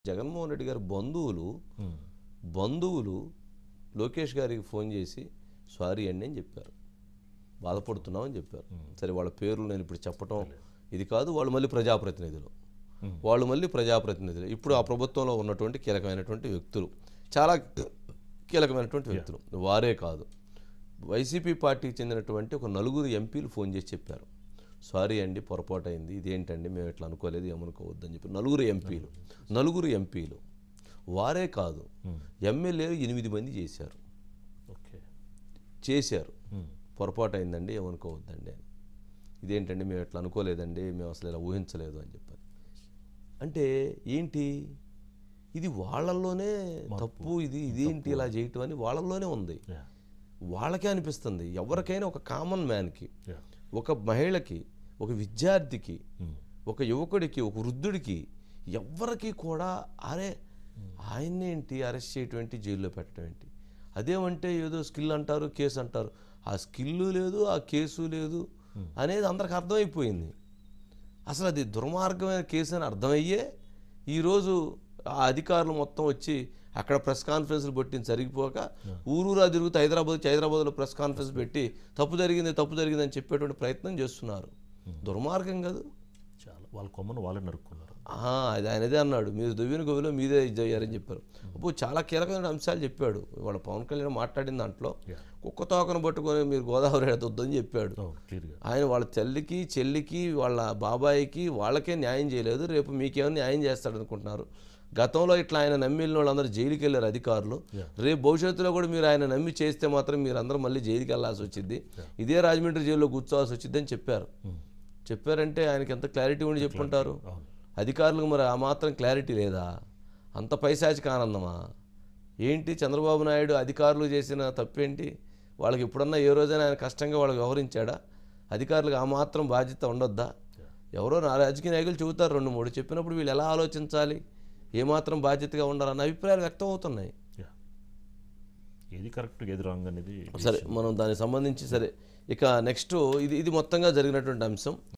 జగన్మోహన్ రెడ్డి గారి బంధువులు ఉమ్. బంధువులు లోకేష్ గారికి ఫోన్ చేసి సారీ అండి అని చెప్పారు బాధపడుతున్నామని చెప్పారు సరే వాళ్ళ పేర్లు నేను ఇప్పుడు చెప్పటం ఇది కాదు వాళ్ళు మళ్ళీ ప్రజాప్రతినిధులు వాళ్ళు మళ్ళీ ప్రజాప్రతినిధులు ఇప్పుడు ఆ ప్రభుత్వంలో ఉన్నటువంటి కీలకమైనటువంటి వ్యక్తులు చాలా కీలకమైనటువంటి వ్యక్తులు వారే కాదు వైసీపీ పార్టీకి చెందినటువంటి ఒక నలుగురు ఎంపీలు ఫోన్ చేసి చెప్పారు సారీ అండి పొరపాటు అయింది ఇదేంటండి మేము ఇట్లా అనుకోలేదు ఏమనుకోవద్దని చెప్పి నలుగురు ఎంపీలు నలుగురు ఎంపీలు వారే కాదు ఎమ్మెల్యేలు ఎనిమిది మంది చేశారు ఓకే చేశారు ఉమ్. పొరపాటు అయిందండి ఏమనుకోవద్దండి అని ఇదేంటండి మేము ఇట్లా అనుకోలేదండి మేము అసలు ఇలా ఊహించలేదు అని చెప్పారు అంటే ఏంటి ఇది వాళ్ళల్లోనే తప్పు ఇది ఇదేంటి ఇలా చేయటం అని వాళ్ళల్లోనే ఉంది యా వాళ్ళకే అనిపిస్తుంది ఎవరికైనా ఒక కామన్ మ్యాన్కి యా ఒక మహిళకి ఒక విద్యార్థికి ఉమ్. ఒక యువకుడికి ఒక వృద్ధుడికి ఎవ్వరికి కూడా అరే ఆయన్నేంటి అరెస్ట్ చేయటం ఏంటి జైల్లో పెట్టడం ఏంటి అదేమంటే ఏదో స్కిల్ అంటారు కేసు అంటారు ఆ స్కిల్ లేదు ఆ కేసు లేదు అనేది అందరికి అర్థమైపోయింది అసలు అది దుర్మార్గమైన కేసు అని అర్థమయ్యే ఈరోజు ఆ అధికారులు మొత్తం వచ్చి అక్కడ ప్రెస్ కాన్ఫరెన్స్లు పెట్టింది సరిగిపోక ఊరూరా తిరుగుతూ హైదరాబాద్ వచ్చి హైదరాబాద్లో ప్రెస్ కాన్ఫరెన్స్ పెట్టి తప్పు జరిగింది తప్పు జరిగింది అని చెప్పేటువంటి ప్రయత్నం చేస్తున్నారు దుర్మార్గం కాదు చాలా వాళ్ళ కొమ్మను వాళ్ళే నరుక్కున్నారు ఆ, అది ఆయన అదే అన్నాడు మీరు దువ్విన గోవిలో మీదే ఇది అయ్యారని చెప్పారు అప్పుడు చాలా కీలకమైన అంశాలు చెప్పాడు వాళ్ళ పవన్ కళ్యాణ్ మాట్లాడిన దాంట్లో Yeah. కుక్క తోకను పట్టుకొని మీరు గోదావరి ఎడతొద్దని చెప్పాడు అవును క్లియర్గా ఆయన వాళ్ళ తల్లికి చెల్లికి వాళ్ళ బాబాయికి వాళ్ళకే న్యాయం చేయలేదు రేపు మీకేమైనా న్యాయం చేస్తాడు అనుకుంటున్నారు గతంలో ఇట్లా ఆయన నమ్మిన వాళ్ళందరూ జైలుకి వెళ్ళారు అధికారులు రేపు భవిష్యత్తులో కూడా మీరు ఆయన నమ్మి చేస్తే మాత్రం మీరు అందరూ మళ్ళీ జైలుకి వెళ్ళాల్సి వచ్చింది ఇదే రాజమండ్రి జైల్లో కూర్చోవాల్సి వచ్చింది అని చెప్పారు చెప్పారంటే ఆయనకి ఎంత క్లారిటీ ఉండి చెప్పుంటారు అవును అధికారులకు మరి ఆ మాత్రం క్లారిటీ లేదా అంత పైశాచిక ఆనందమా ఏంటి చంద్రబాబు నాయుడు అధికారులు చేసిన తప్పేంటి వాళ్ళకి ఎప్పుడన్నా ఏ రోజైనా ఆయన కష్టంగా వాళ్ళకి వ్యవహరించాడా అధికారులకు ఆ మాత్రం బాధ్యత ఉండొద్దా ఎవరో నా రాజకీయ నాయకులు చెబుతారు రెండు మూడు చెప్పినప్పుడు వీళ్ళు ఎలా ఆలోచించాలి ఏమాత్రం బాధ్యతగా ఉండాలన్న అభిప్రాయాలు వ్యక్తం అవుతున్నాయి యా ఏది కరెక్ట్ ఏది రాంగ్ అనేది సరే మనం దానికి సంబంధించి సరే ఇక నెక్స్ట్ ఇది ఇది మొత్తంగా జరిగినటువంటి అంశం